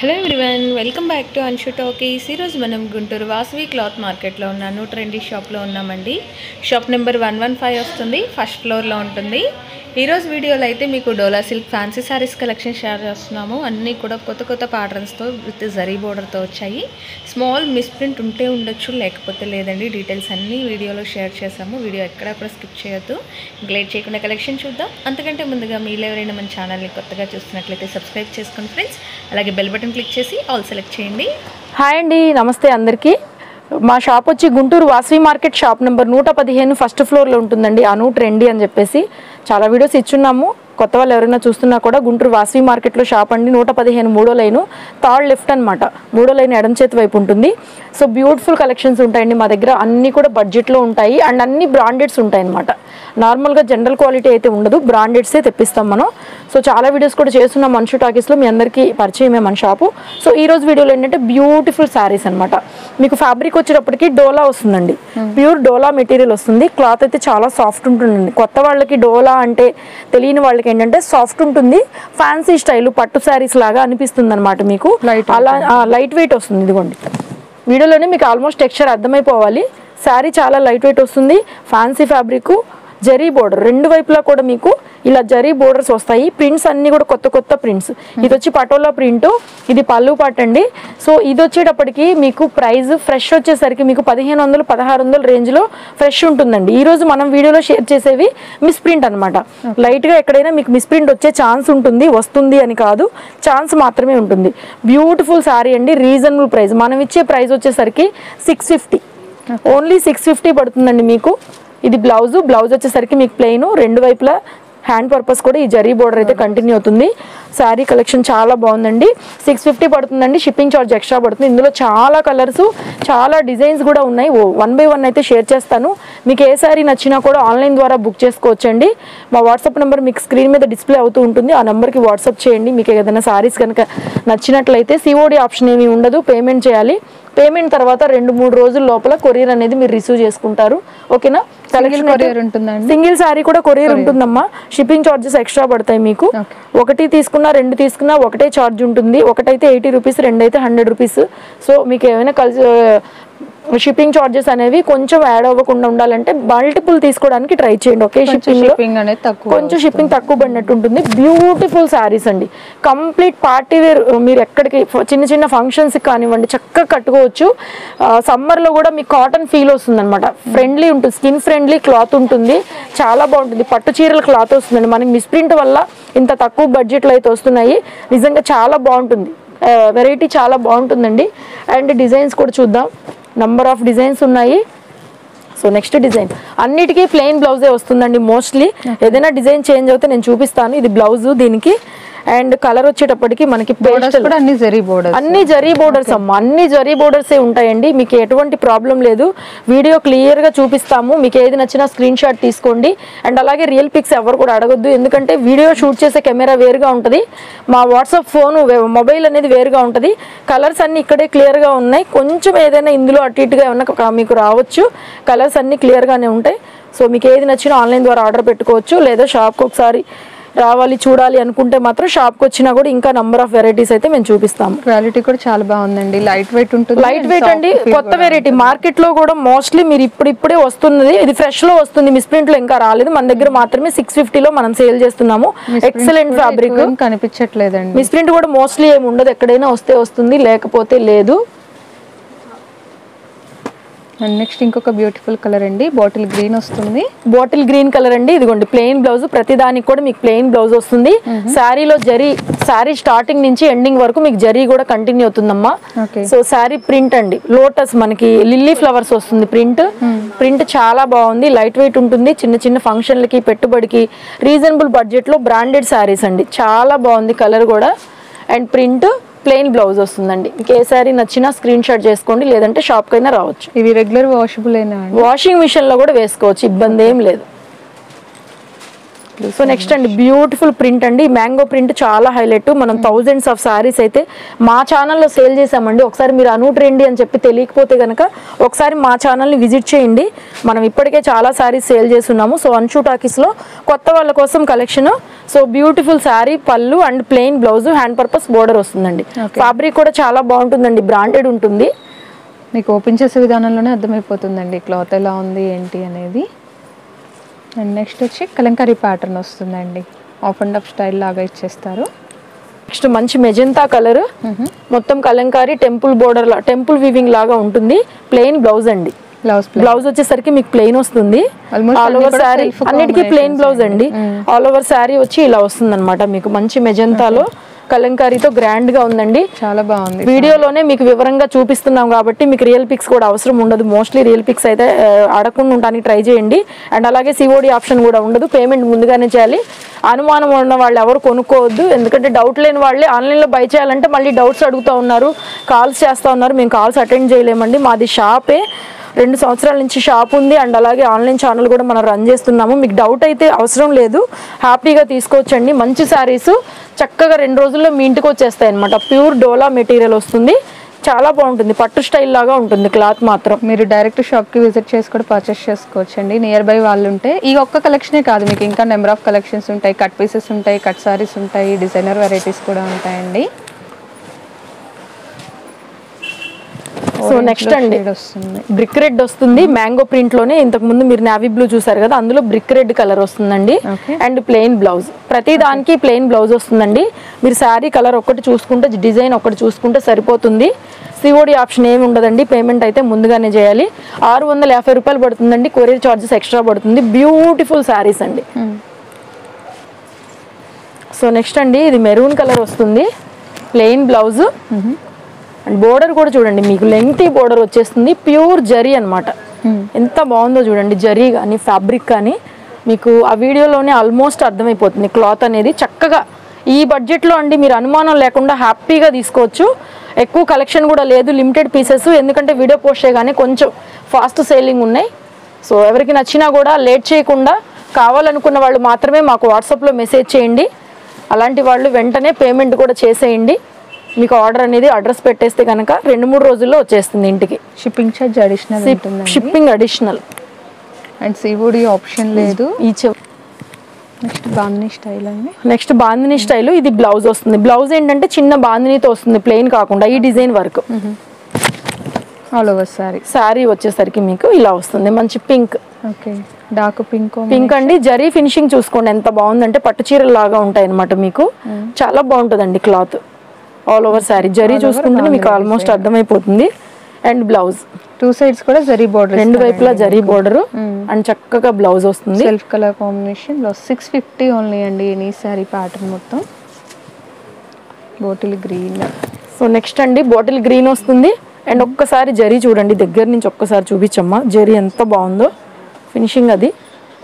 Hello everyone welcome back to Anshu talkies ఈరోజు మనం Guntur Vasavi cloth మార్కెట్లో ఉన్నాను ట్రెండీ షాప్లో ఉన్నామండి shop number one one five వస్తుంది ఫస్ట్ ఫ్లోర్లో ఉంటుంది ఈరోజు వీడియోలో అయితే మీకు Dola silk fancy sarees collection share చేస్తున్నాము అన్నీ కూడా కొత్త కొత్త ప్యాటర్న్స్తో విత్ జరీ బోర్డర్తో వచ్చాయి స్మాల్ మిస్ప్రింట్ ఉంటే ఉండొచ్చు లేకపోతే లేదండి డీటెయిల్స్ అన్నీ వీడియోలో షేర్ చేసాము వీడియో ఎక్కడ కూడా స్కిప్ చేయొద్దు గ్లేట్ చేయకుండా కలెక్షన్ చూద్దాం అంతకంటే ముందుగా మీరు ఎవరైనా మన ఛానల్ని కొత్తగా చూస్తున్నట్లయితే సబ్స్క్రైబ్ చేసుకోండి ఫ్రెండ్స్ అలాగే బెల్ బటన్ క్లిక్ చేసి ఆల్ సెలెక్ట్ చేయండి హాయ్ అండి నమస్తే అందరికీ మా షాప్ వచ్చి Guntur Vasavi market shop number నూట పదిహేను ఫస్ట్ ఫ్లోర్లో ఉంటుందండి అను ట్రెండీ అని చెప్పేసి చాలా వీడియోస్ ఇచ్చున్నాము కొత్త వాళ్ళు ఎవరైనా చూస్తున్నా కూడా గుంటూరు వాసవి మార్కెట్లో షాప్ అండి నూట పదిహేను మూడో లైను థర్డ్ లెఫ్ట్ అనమాట మూడో లైన్ ఎడం చేతి వైపు ఉంటుంది సో బ్యూటిఫుల్ కలెక్షన్స్ ఉంటాయండి మా దగ్గర అన్నీ కూడా బడ్జెట్లో ఉంటాయి అండ్ అన్ని బ్రాండెడ్స్ ఉంటాయి అనమాట నార్మల్గా జనరల్ క్వాలిటీ అయితే ఉండదు బ్రాండెడ్సే తెప్పిస్తాం మనం సో చాలా వీడియోస్ కూడా చేస్తున్నాం మనుషు టాకీస్లో మీ అందరికీ పరిచయమే మన షాపు సో ఈ రోజు వీడియోలో ఏంటంటే బ్యూటిఫుల్ శారీస్ అనమాట మీకు ఫ్యాబ్రిక్ వచ్చేటప్పటికి డోలా వస్తుందండి ప్యూర్ డోలా మెటీరియల్ వస్తుంది క్లాత్ అయితే చాలా సాఫ్ట్ ఉంటుందండి కొత్త వాళ్ళకి డోలా అంటే తెలియని వాళ్ళకి ఏంటంటే సాఫ్ట్ ఉంటుంది ఫ్యాన్సీ స్టైల్ పట్టు శారీస్ లాగా అనిపిస్తుంది అనమాట మీకు అలా లైట్ వెయిట్ వస్తుంది ఇదిగోండి వీడియోలోనే మీకు ఆల్మోస్ట్ టెక్స్చర్ అర్థమైపోవాలి శారీ చాలా లైట్ వెయిట్ వస్తుంది ఫ్యాన్సీ ఫ్యాబ్రిక్ జరీ బోర్డర్ రెండు వైపులా కూడా మీకు ఇలా జరీ బోర్డర్స్ వస్తాయి ప్రింట్స్ అన్ని కూడా కొత్త కొత్త ప్రింట్స్ ఇది వచ్చి పటోలా ప్రింట్ ఇది పళ్ళు పాట అండి సో ఇది వచ్చేటప్పటికి మీకు ప్రైస్ ఫ్రెష్ వచ్చేసరికి మీకు పదిహేను వందలు పదహారు వందల రేంజ్లో ఫ్రెష్ ఉంటుందండి ఈ రోజు మనం వీడియోలో షేర్ చేసేవి మిస్ ప్రింట్ అనమాట లైట్గా ఎక్కడైనా మీకు మిస్ ప్రింట్ వచ్చే ఛాన్స్ ఉంటుంది వస్తుంది అని కాదు ఛాన్స్ మాత్రమే ఉంటుంది బ్యూటిఫుల్ శారీ అండి రీజనబుల్ ప్రైస్ మనం ఇచ్చే ప్రైస్ వచ్చేసరికి six fifty only six fifty పడుతుందండి మీకు ఇది బ్లౌజ్ బ్లౌజ్ వచ్చేసరికి మీకు ప్లెయిన్ రెండు వైపులా హ్యాండ్ పర్పస్ కూడా ఈ జరీ బోర్డర్ అయితే కంటిన్యూ అవుతుంది శారీ కలెక్షన్ చాలా బాగుందండి సిక్స్ ఫిఫ్టీ పడుతుందండి షిప్పింగ్ చార్జ్ ఎక్స్ట్రా పడుతుంది ఇందులో చాలా కలర్స్ చాలా డిజైన్స్ కూడా ఉన్నాయి ఓ వన్ బై వన్ అయితే షేర్ చేస్తాను మీకు ఏ శారీ నచ్చినా కూడా ఆన్లైన్ ద్వారా బుక్ చేసుకోవచ్చండి మా వాట్సాప్ నెంబర్ మీకు స్క్రీన్ మీద డిస్ప్లే అవుతూ ఉంటుంది ఆ నెంబర్కి వాట్సాప్ చేయండి మీకు ఏదైనా శారీస్ కనుక నచ్చినట్లయితే సిఓడి ఆప్షన్ ఏమీ ఉండదు పేమెంట్ చేయాలి పేమెంట్ తర్వాత రెండు మూడు రోజుల లోపల కొరియర్ అనేది మీరు రిసీవ్ చేసుకుంటారు ఓకేనా సింగిల్ కొరియర్ ఉంటుందండి సింగిల్ శారీ కూడా కొరియర్ ఉంటుందమ్మా షిప్పింగ్ చార్జెస్ ఎక్స్ట్రా పడతాయి మీకు ఒకటి తీసుకున్నా రెండు తీసుకున్నా ఒకటే చార్జ్ ఉంటుంది ఒకటైతే ఎయిటీ రూపీస్ రెండు అయితే హండ్రెడ్ రూపీస్ సో మీకు ఏమైనా కలిసి షిప్పింగ్ చార్జెస్ అనేవి కొంచెం యాడ్ అవ్వకుండా ఉండాలంటే మల్టిపుల్ తీసుకోవడానికి ట్రై చేయండి ఒకే షిప్పింగ్ షిప్పింగ్ అనేది తక్కువ కొంచెం షిప్పింగ్ తక్కువ పడినట్టు ఉంటుంది బ్యూటిఫుల్ శారీస్ అండి కంప్లీట్ పార్టీ వేర్ మీరు ఎక్కడికి ఫ- చిన్న చిన్న ఫంక్షన్స్ కానివ్వండి చక్కగా కట్టుకోవచ్చు సమ్మర్లో కూడా మీకు కాటన్ ఫీల్ వస్తుంది అనమాట ఫ్రెండ్లీ ఉంటుంది స్కిన్ ఫ్రెండ్లీ క్లాత్ ఉంటుంది చాలా బాగుంటుంది పట్టు చీరల క్లాత్ వస్తుందండి మనకి మిస్ప్రింట్ వల్ల ఇంత తక్కువ బడ్జెట్లో అయితే వస్తున్నాయి నిజంగా చాలా బాగుంటుంది వెరైటీ చాలా బాగుంటుందండి అండ్ డిజైన్స్ కూడా చూద్దాం నంబర్ ఆఫ్ డిజైన్స్ ఉన్నాయి సో నెక్స్ట్ డిజైన్ అన్నిటికీ ప్లెయిన్ బ్లౌజే వస్తుందండి మోస్ట్లీ ఏదైనా డిజైన్ చేంజ్ అవుతే నేను చూపిస్తాను ఇది బ్లౌజ్ దీనికి అండ్ కలర్ వచ్చేటప్పటికి మనకి బోర్డర్స్ pastel. కూడా అన్ని జరీ బోర్డర్స్ అన్ని జరీ బోర్డర్స్ అమ్మ అన్ని జరీ బోర్డర్సే ఉంటాయండి మీకు ఎటువంటి ప్రాబ్లం లేదు వీడియో క్లియర్ గా చూపిస్తాము మీకు ఏది నచ్చినా స్క్రీన్ షాట్ తీసుకోండి అండ్ అలాగే రియల్ పిక్స్ ఎవరు కూడా అడగొద్దు ఎందుకంటే వీడియో షూట్ చేసే కెమెరా వేరుగా ఉంటుంది మా వాట్సాప్ ఫోన్ మొబైల్ అనేది వేరుగా ఉంటుంది కలర్స్ అన్ని ఇక్కడే క్లియర్ గా ఉన్నాయి కొంచెం ఏదైనా ఇందులో అటు ఇటుగా ఏమన్నా క- మీకు రావచ్చు కలర్స్ అన్ని క్లియర్ గానే ఉంటాయి సో మీకు ఏది నచ్చినా ఆన్లైన్ ద్వారా ఆర్డర్ పెట్టుకోవచ్చు లేదా షాప్కి ఒకసారి రావాలి చూడాలి అనుకుంటే మాత్రం షాప్కి వచ్చినా కూడా ఇంకా నంబర్ ఆఫ్ వెరైటీస్ అయితే మేము చూపిస్తాము క్వాలిటీ కూడా చాలా బాగుందండి లైట్ వెయిట్ ఉంటుంది లైట్ వెయిట్ అండి కొత్త వెరైటీ మార్కెట్ లో కూడా మోస్ట్లీ మీరు ఇప్పుడు ఇప్పుడే వస్తున్నది ఇది ఫ్రెష్ లో వస్తుంది మిస్ప్రింట్ లో ఇంకా రాలేదు మన దగ్గర మాత్రమే సిక్స్ లో మనం సేల్ చేస్తున్నాము ఎక్సలెంట్ ఫ్యాబ్రిక్ ఏం కనిపించట్లేదండి మిస్ప్రింట్ కూడా మోస్ట్లీ ఏమి ఉండదు ఎక్కడైనా వస్తే వస్తుంది లేకపోతే లేదు అండ్ నెక్స్ట్ ఇంకొక బ్యూటిఫుల్ కలర్ అండి బాటిల్ గ్రీన్ వస్తుంది బాటిల్ గ్రీన్ కలర్ అండి ఇదిగోండి ప్లెయిన్ బ్లౌజ్ ప్రతి దానికి కూడా మీకు ప్లెయిన్ బ్లౌజ్ వస్తుంది శారీలో జరీ శారీ స్టార్టింగ్ నుంచి ఎండింగ్ వరకు మీకు జరీ కూడా కంటిన్యూ అవుతుందమ్మా ఓకే సో శారీ ప్రింట్ అండి లోటస్ మనకి లిల్లీ ఫ్లవర్స్ వస్తుంది ప్రింట్ ప్రింట్ చాలా బాగుంది లైట్ వెయిట్ ఉంటుంది చిన్న చిన్న ఫంక్షన్లకి పెట్టుబడికి రీజనబుల్ బడ్జెట్లో బ్రాండెడ్ శారీస్ అండి చాలా బాగుంది కలర్ కూడా అండ్ ప్రింట్ ప్లెయిన్ బ్లౌజ్ వస్తుందండి మీకు ఏ శారీ నచ్చినా స్క్రీన్ షాట్ చేసుకోండి లేదంటే షాప్కి అయినా రావచ్చు ఇవి రెగ్యులర్ వాషబుల్ అయినా అండి వాషింగ్ మిషన్ లో కూడా వేసుకోవచ్చు ఇబ్బంది ఏం లేదు బ్లూ సో నెక్స్ట్ అండి బ్యూటిఫుల్ ప్రింట్ అండి మ్యాంగో ప్రింట్ చాలా హైలైట్ మనం థౌజండ్స్ ఆఫ్ సారీస్ అయితే మా ఛానల్లో సేల్ చేసామండి ఒకసారి మీరు అను ట్రెండి అని చెప్పి తెలియకపోతే కనుక ఒకసారి మా ఛానల్ని విజిట్ చేయండి మనం ఇప్పటికే చాలా సారీస్ సేల్ చేస్తున్నాము సో అన్షు టాకీస్లో కొత్త వాళ్ళ కోసం కలెక్షన్ సో బ్యూటిఫుల్ శారీ పళ్ళు and plain blouse hand purpose border వస్తుందండి ఫ్యాబ్రిక్ కూడా చాలా బాగుంటుందండి బ్రాండెడ్ ఉంటుంది మీకు ఓపెన్ చేసే విధానంలోనే అర్థమైపోతుందండి క్లాత్ ఎలా ఉంది ఏంటి అనేది అండ్ నెక్స్ట్ వచ్చి కలంకారీ ప్యాటర్న్ వస్తుందండి ఆఫ్ అండ్ అప్ స్టైల్ లాగా ఇచ్చేస్తారు నెక్స్ట్ మంచి మెజెంతా కలర్ మొత్తం కలంకారీ టెంపుల్ బోర్డర్ లా టెంపుల్ వీవింగ్ లాగా ఉంటుంది ప్లెయిన్ బ్లౌజ్ అండి బ్లౌజ్ బ్లౌజ్ వచ్చేసరికి మీకు ప్లెయిన్ వస్తుంది Almost ఆల్ అన్ని ఓవర్ కూడా శారీ self అన్నిటికీ ప్లెయిన్ combinations బ్లౌజ్ అండి ఆల్ ఓవర్ శారీ వచ్చి ఇలా వస్తుంది అనమాట మీకు మంచి మెజెంతాలో కలంకారీతో గ్రాండ్ గా ఉందండి చాలా బాగుంది వీడియోలోనే మీకు వివరంగా చూపిస్తున్నాం కాబట్టి మీకు రియల్ పిక్స్ కూడా అవసరం ఉండదు మోస్ట్లీ రియల్ పిక్స్ అయితే ఆ, అడగకుండా ఉండడానికి ట్రై చేయండి అండ్ అలాగే సిఓడి ఆప్షన్ కూడా ఉండదు పేమెంట్ ముందుగానే చేయాలి అనుమానం ఉన్న వాళ్ళు ఎవరు కొనుక్కోవద్దు ఎందుకంటే డౌట్ లేని వాళ్ళే ఆన్లైన్లో బై చేయాలంటే మళ్ళీ డౌట్స్ అడుగుతూ ఉన్నారు కాల్స్ చేస్తూ ఉన్నారు మేము కాల్స్ అటెండ్ చేయలేమండి మాది షాపే రెండు సంవత్సరాల నుంచి షాప్ ఉంది అండ్ అలాగే ఆన్లైన్ ఛానల్ కూడా మనం రన్ చేస్తున్నాము మీకు డౌట్ అయితే అవసరం లేదు హ్యాపీగా తీసుకోవచ్చండి మంచి శారీస్ చక్కగా రెండు రోజుల్లో మీ ఇంటికి వచ్చేస్తాయి అనమాట ప్యూర్ డోలా మెటీరియల్ వస్తుంది చాలా బాగుంటుంది పట్టు స్టైల్ లాగా ఉంటుంది క్లాత్ మాత్రం మీరు డైరెక్ట్ షాప్కి విజిట్ చేసి కూడా పర్చేస్ చేసుకోవచ్చు అండి నియర్ బై వాళ్ళు ఉంటే ఈ ఒక్క కలెక్షనే కాదు మీకు ఇంకా నెంబర్ ఆఫ్ కలెక్షన్స్ ఉంటాయి కట్ పీసెస్ ఉంటాయి కట్ సారీస్ ఉంటాయి డిజైనర్ వెరైటీస్ కూడా ఉంటాయండి సో నెక్స్ట్ అండి షేడ్ వస్తుంది బ్రిక్ రెడ్ వస్తుంది మ్యాంగో ప్రింట్ లోనే ఇంతకు ముందు మీరు నావీ బ్లూ చూసారు కదా అందులో బ్రిక్ రెడ్ కలర్ వస్తుందండి Okay. అండ్ ప్లెయిన్ బ్లౌజ్ ప్రతి దానికి ప్లెయిన్ బ్లౌజ్ వస్తుందండి మీరు శారీ కలర్ ఒకటి చూసుకుంటే డిజైన్ ఒకటి చూసుకుంటే సరిపోతుంది సిఓడి ఆప్షన్ ఏమి ఉండదండి పేమెంట్ అయితే ముందుగానే చేయాలి ఆరు వందల యాభై రూపాయలు పడుతుందండి కొరియర్ చార్జెస్ ఎక్స్ట్రా పడుతుంది బ్యూటిఫుల్ శారీస్ అండి సో నెక్స్ట్ అండి ఇది మెరూన్ కలర్ వస్తుంది ప్లెయిన్ బ్లౌజ్ అండ్ బోర్డర్ కూడా చూడండి మీకు లెంగ్తీ బోర్డర్ వచ్చేస్తుంది ప్యూర్ జరీ అన్నమాట ఎంత బాగుందో చూడండి జరీ కానీ ఫ్యాబ్రిక్ కానీ మీకు ఆ వీడియోలోనే ఆల్మోస్ట్ అర్థమైపోతుంది క్లాత్ అనేది చక్కగా ఈ బడ్జెట్లో అండి మీరు అనుమానం లేకుండా హ్యాపీగా తీసుకోవచ్చు ఎక్కువ కలెక్షన్ కూడా లేదు లిమిటెడ్ పీసెస్ ఎందుకంటే వీడియో పోస్ట్ చేయగానే కొంచెం ఫాస్ట్ సేలింగ్ ఉన్నాయి సో ఎవరికి నచ్చినా కూడా లేట్ చేయకుండా కావాలనుకున్న వాళ్ళు మాత్రమే మాకు వాట్సాప్లో మెసేజ్ చేయండి అలాంటి వాళ్ళు వెంటనే పేమెంట్ కూడా చేసేయండి మీకు ఆర్డర్ అనేది అడ్రస్ పెట్టేస్తే కనుక రెండు మూడు రోజుల్లో వచ్చేస్తుంది ఇంటికి షిప్పింగ్ ఛార్జ్ అడిషనల్ ఉంటుందండి shipping additional and COD option లేదు ఈచ్ నెక్స్ట్ బాందిని స్టైల్ అండి నెక్స్ట్ బాందిని స్టైల్ ఇది బ్లౌజ్ వస్తుంది బ్లౌజ్ ఏంటంటే చిన్న బాందినితో వస్తుంది ప్లెయిన్ కాకుండా ఈ design work all over saree saree వచ్చేసరికి మీకు ఇలా వస్తుంది మంచి pink okay dark pink pink అండి జరీ ఫినిషింగ్ చూసుకోండి ఎంత బాగుందంటే పట్టు చీరలు లాగా ఉంటాయి అనమాట మీకు చాలా బాగుంటుందండి cloth all over saree zari చూసుకుంటే మీకు ఆల్మోస్ట్ అర్థమైపోతుంది అండ్ బ్లౌజ్ టూ సైడ్స్ కూడా జరీ బార్డర్ రెండు వైపులా జరీ బోర్డర్ అండ్ చక్కగా బ్లౌజ్ వస్తుంది సెల్ఫ్ కలర్ కాంబినేషన్ లో సిక్స్ ఫిఫ్టీ ఓన్లీ అండి ఎనీ సారీ ప్యాటర్న్ మొత్తం బోటిల్ గ్రీన్ సో నెక్స్ట్ అండి బాటిల్ గ్రీన్ వస్తుంది అండ్ ఒక్కసారి జరీ చూడండి దగ్గర నుంచి ఒక్కసారి చూపించమ్మా జరీ ఎంత బాగుందో ఫినిషింగ్ అది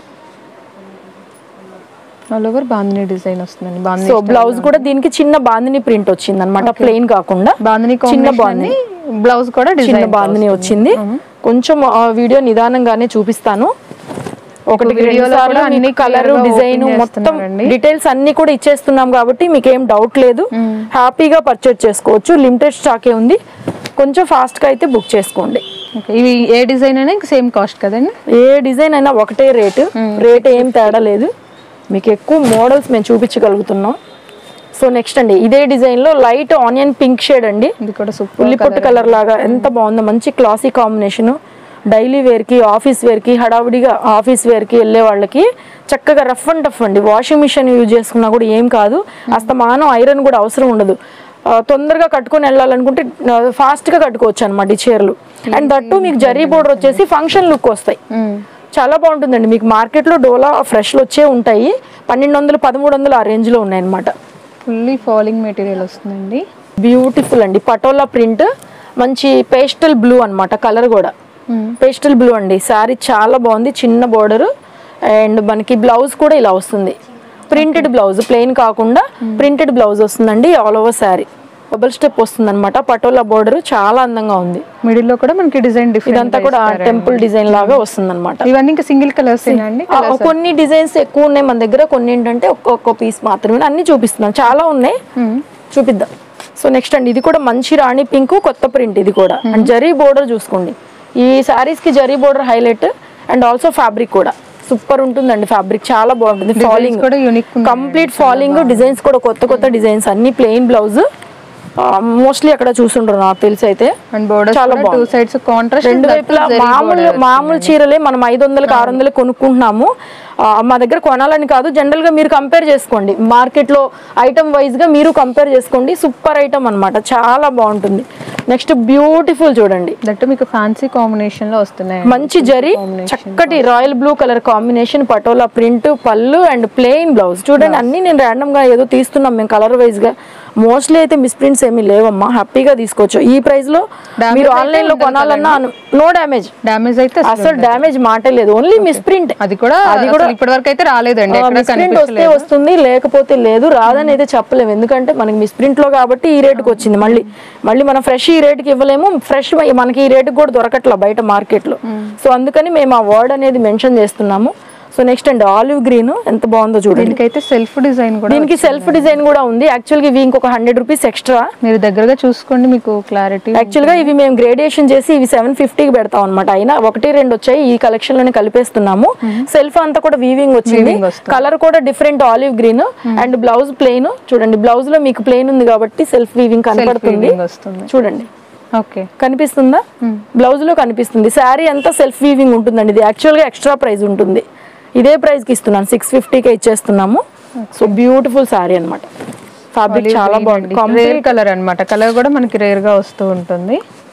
ఆల్ ఓవర్ బాందిని డిజైన్ వస్తుందండి బాందిని సో బ్లౌజ్ కూడా దీనికి చిన్న బాందిని ప్రింట్ వచ్చింది అనమాట ప్లెయిన్ కాకుండా బాందిని చిన్న కాంబినేషన్ బాందిని బ్లౌజ్ కూడా చిన్న డిజైన్ బాందిని వచ్చింది కొంచెం ఆ వీడియో నిదానంగానే చూపిస్తాను ఒకటి వీడియోలో కూడా అన్ని కలర్ clear గా డిజైన్ open మొత్తం చేస్తున్నారండి. డీటెయిల్స్ అన్ని కూడా ఇచ్చేస్తున్నాం కాబట్టి మీకు ఏం డౌట్ లేదు హ్యాపీగా పర్చేజ్ చేసుకోవచ్చు లిమిటెడ్ స్టాకే ఉంది కొంచెం ఫాస్ట్ గా అయితే బుక్ చేసుకోండి ఓకే ఇవి ఏ డిజైన్ అయినా ఇంకా సేమ్ కాస్ట్ కదండి ఏ డిజైన్ అయినా ఒకటే రేటు రేట్ ఏం తేడా లేదు మీకు ఎక్కువ మోడల్స్ మేము చూపించగలుగుతున్నాం సో నెక్స్ట్ అండి ఇదే డిజైన్ లో లైట్ ఆనియన్ పింక్ షేడ్ అండి ఇది కూడా సూపర్ ఉల్లిపొట్టు కలర్ లాగా ఎంత బాగుందో మంచి క్లాసీ కాంబినేషన్ డైలీ వేర్కి ఆఫీస్ వేర్కి హడావుడిగా ఆఫీస్ వేర్కి వెళ్ళే వాళ్ళకి చక్కగా రఫ్ అండ్ టఫ్ అండి వాషింగ్ మిషన్ యూజ్ చేసుకున్నా కూడా ఏం కాదు అస్తమానం ఐరన్ కూడా అవసరం ఉండదు ఆ, తొందరగా కట్టుకొని వెళ్ళాలనుకుంటే ఫాస్ట్గా కట్టుకోవచ్చు అనమాట ఈ చీరలు అండ్ దట్టు మీకు జరీ బోర్డర్ వచ్చేసి ఫంక్షన్ లుక్ వస్తాయి చాలా బాగుంటుందండి మీకు మార్కెట్లో డోలా ఫ్రెష్లు వచ్చే ఉంటాయి పన్నెండు వందలు పదమూడు వందలు ఆ రేంజ్లో ఉన్నాయి అనమాట ఫుల్లీ ఫాలింగ్ మెటీరియల్ వస్తుందండి బ్యూటిఫుల్ అండి పటోలా ప్రింట్ మంచి పేస్టల్ బ్లూ అన్నమాట కలర్ కూడా పేస్టల్ బ్లూ అండి శారీ చాలా బాగుంది చిన్న బోర్డర్ అండ్ మనకి బ్లౌజ్ కూడా ఇలా వస్తుంది ప్రింటెడ్ బ్లౌజ్ ప్లెయిన్ కాకుండా ప్రింటెడ్ బ్లౌజ్ వస్తుందండి all over sari double step వస్తుంది అనమాట పటోలా బోర్డర్ చాలా అందంగా ఉంది మిడిల్ లో కూడా మనకి డిజైన్ డిఫరెంట్ ఇదంతా కూడా టెంపుల్ డిజైన్ లాగా వస్తుంది అనమాట ఇవన్నీ ఇంకా సింగిల్ కలర్స్ అండి కొన్ని డిజైన్స్ ఎక్కువ ఉన్నాయి మన దగ్గర కొన్ని ఏంటంటే ఒక్కొక్క పీస్ మాత్రమే అన్ని చూపిస్తున్నాం చాలా ఉన్నాయి చూపిద్దాం సో నెక్స్ట్ అండి ఇది కూడా మంచి రాణి పింక్ కొత్త ప్రింట్ ఇది కూడా అండ్ జరీ బోర్డర్ చూసుకోండి ఈ సారీస్ కి zari border highlight and also fabric కూడా సూపర్ ఉంటుందండి ఫ్యాబ్రిక్ చాలా బాగుంటుంది ఫాలింగ్ కూడా యూనిక్ కంప్లీట్ ఫాలింగ్ డిజైన్స్ కూడా కొత్త కొత్త డిజైన్స్ అన్ని ప్లెయిన్ బ్లౌజ్ మోస్ట్లీ అక్కడ చూసుంటారు నాకు తెలిసి అయితే అండ్ బోర్డర్ చాలా చాలా టూ సైడ్స్ కాంట్రాస్ట్ రెండు వైపులా మామూలు మామూలు చీరలే మనం ఐదు వందలకి ఆరు వందలకి కొనుక్కుంటున్నాము ఆ, మా దగ్గర కొనాలని కాదు జనరల్ గా మీరు కంపేర్ చేసుకోండి మార్కెట్ లో ఐటమ్ వైజ్ గా మీరు కంపేర్ చేసుకోండి సూపర్ ఐటమ్ అన్నమాట చాలా బాగుంటుంది నెక్స్ట్ బ్యూటిఫుల్ చూడండి దట్ మీకు ఫ్యాన్సీ కాంబినేషన్ లో వస్తున్నాయి మంచి జరీ చక్కటి royal blue colour combination patola print pallu and plain blouse చూడండి అన్ని నేను ర్యాండమ్ గా ఏదో తీస్తున్నాం మేము కలర్ వైజ్ గా మోస్ట్లీ అయితే మిస్ ప్రింట్స్ ఏమీ లేవమ్మా హ్యాపీగా తీసుకోవచ్చు ఈ ప్రైస్ లో మీరు ఆన్లైన్ లో కొనాలన్నా నో డ్యామేజ్ డ్యామేజ్ అయితే అసలు అసలు డ్యామేజ్ మాటే లేదు ఓన్లీ మిస్ ప్రింట్ అది కూడా అది కూడా ఇప్పటి వరకు అయితే రాలేదండి ఎక్కడ మిస్ప్రింట్ వస్తే వస్తుంది లేకపోతే లేదు రాదని అయితే చెప్పలేము ఎందుకంటే మనకి మిస్ప్రింట్ లో కాబట్టి ఈ రేటుకి వచ్చింది మళ్ళీ మళ్ళీ మనం ఫ్రెష్ ఈ రేటుకి ఇవ్వలేము ఫ్రెష్ మనకి ఈ రేటుకి కూడా దొరకట్లా బయట మార్కెట్ లో సో అందుకని మేము ఆ వర్డ్ అనేది మెన్షన్ చేస్తున్నాము సో నెక్స్ట్ అండి ఆలివ్ గ్రీన్ ఎంత బాగుందో చూడండి దీనికైతే సెల్ఫ్ డిజైన్ కూడా దీనికి సెల్ఫ్ డిజైన్ కూడా ఉంది యాక్చువల్గా ఇవి ఇంకొక హండ్రెడ్ రూపీస్ ఎక్స్ట్రా మీరు దగ్గరగా చూసుకోండి మీకు క్లారిటీ యాక్చువల్గా ఇవి మేము గ్రేడియేషన్ చేసి ఇవి సెవెన్ ఫిఫ్టీకి పెడతాం అనమాట అయినా ఒకటి రెండు వచ్చాయి ఈ కలెక్షన్ లోనే కలిపేస్తున్నాము సెల్ఫ్ అంతా కూడా వీవింగ్ వచ్చింది Weaving వస్తుంది. కలర్ కూడా different olive green and blouse plain చూడండి బ్లౌజ్ లో మీకు ప్లెయిన్ ఉంది కాబట్టి సెల్ఫ్ వీవింగ్ కనపడుతుంది వస్తుంది చూడండి ఓకే కనిపిస్తుందా బ్లౌజ్ లో కనిపిస్తుంది శారీ అంతా సెల్ఫ్ వీవింగ్ ఉంటుందండి ఇది యాక్చువల్ గా ఎక్స్ట్రా ప్రైస్ ఉంటుంది ఇదే ప్రైస్ కి ఇస్తున్నాను సిక్స్ ఫిఫ్టీకే ఇచ్చేస్తున్నాము సో బ్యూటిఫుల్ శారీ అన్నమాట ఫ్యాబ్రిక్ చాలా బాగుంది రేర్ కలర్ అన్నమాట కలర్ కూడా మనకి రేర్ గా వస్తూ ఉంటుంది